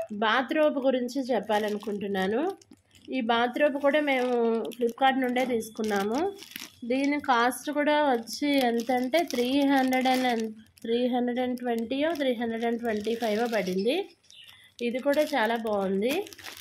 బాత్రోబ్ గురించి చెప్పాలనుకుంటున్నాను ఈ బాత్రోబ్ కూడా మేము ఫ్లిప్కార్ట్ నుండే తీసుకున్నాము దీని కాస్ట్ కూడా వచ్చి ఎంత అంటే three hundred and three hundred and ట్వంటీయో three hundred and twenty five పడింది ఇది కూడా చాలా బాగుంది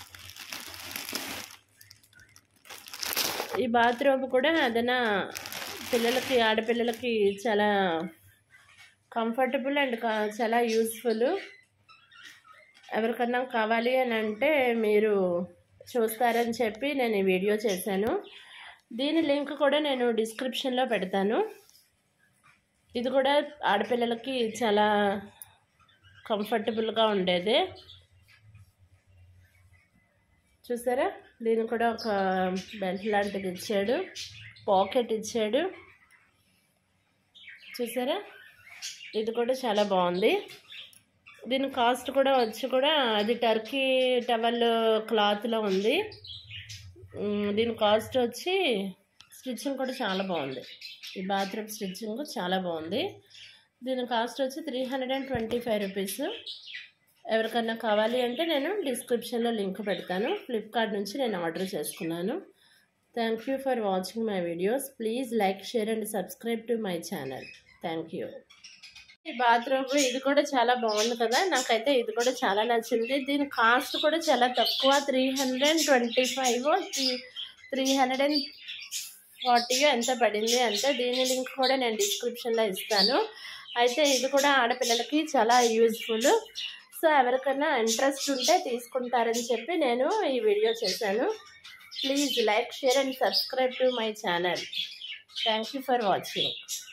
ఈ బాత్రూమ్ కూడా ఏదైనా పిల్లలకి ఆడపిల్లలకి చాలా కంఫర్టబుల్ అండ్ కా- చాలా యూస్ఫుల్ ఎవరికన్నా కావాలి అని అంటే మీరు చూస్తారని చెప్పి నేను ఈ వీడియో చేశాను దీని లింక్ కూడా నేను డిస్క్రిప్షన్లో పెడతాను ఇది కూడా ఆడపిల్లలకి చాలా కంఫర్టబుల్గా ఉండేది చూసారా దీనికి కూడా ఒక బెల్ట్ లాంటిది ఇచ్చాడు పాకెట్ ఇచ్చాడు చూసారా ఇది కూడా చాలా బాగుంది దీని కాస్ట్ కూడా వచ్చి కూడా అది టర్కీ టవల్ క్లాత్లో ఉంది ఉమ్, దీని కాస్ట్ వచ్చి స్టిచ్చింగ్ కూడా చాలా బాగుంది ఈ బాత్రూమ్ స్టిచ్చింగ్ చాలా బాగుంది దీని కాస్ట్ వచ్చి three hundred and twenty five rupees ఎవరికన్నా కావాలి అంటే నేను డిస్క్రిప్షన్లో లింక్ పెడతాను ఫ్లిప్కార్ట్ నుంచి నేను ఆర్డర్ చేసుకున్నాను thank you for watching my videos please like share and subscribe to my channel thank you ఈ బాత్రూమ్ ఇది కూడా చాలా బాగుంది కదా నాకైతే ఇది కూడా చాలా నచ్చింది దీని కాస్ట్ కూడా చాలా తక్కువ three hundred and twenty five three hundred and forty ఎంత పడింది అంటే దీని లింక్ కూడా నేను డిస్క్రిప్షన్లో ఇస్తాను అయితే ఇది కూడా ఆడపిల్లలకి చాలా యూజ్ఫుల్ సో ఎవరికైనా ఇంట్రెస్ట్ ఉంటే తీసుకుంటారని చెప్పి నేను ఈ వీడియో చేశాను please like share and subscribe to my channel thank you for watching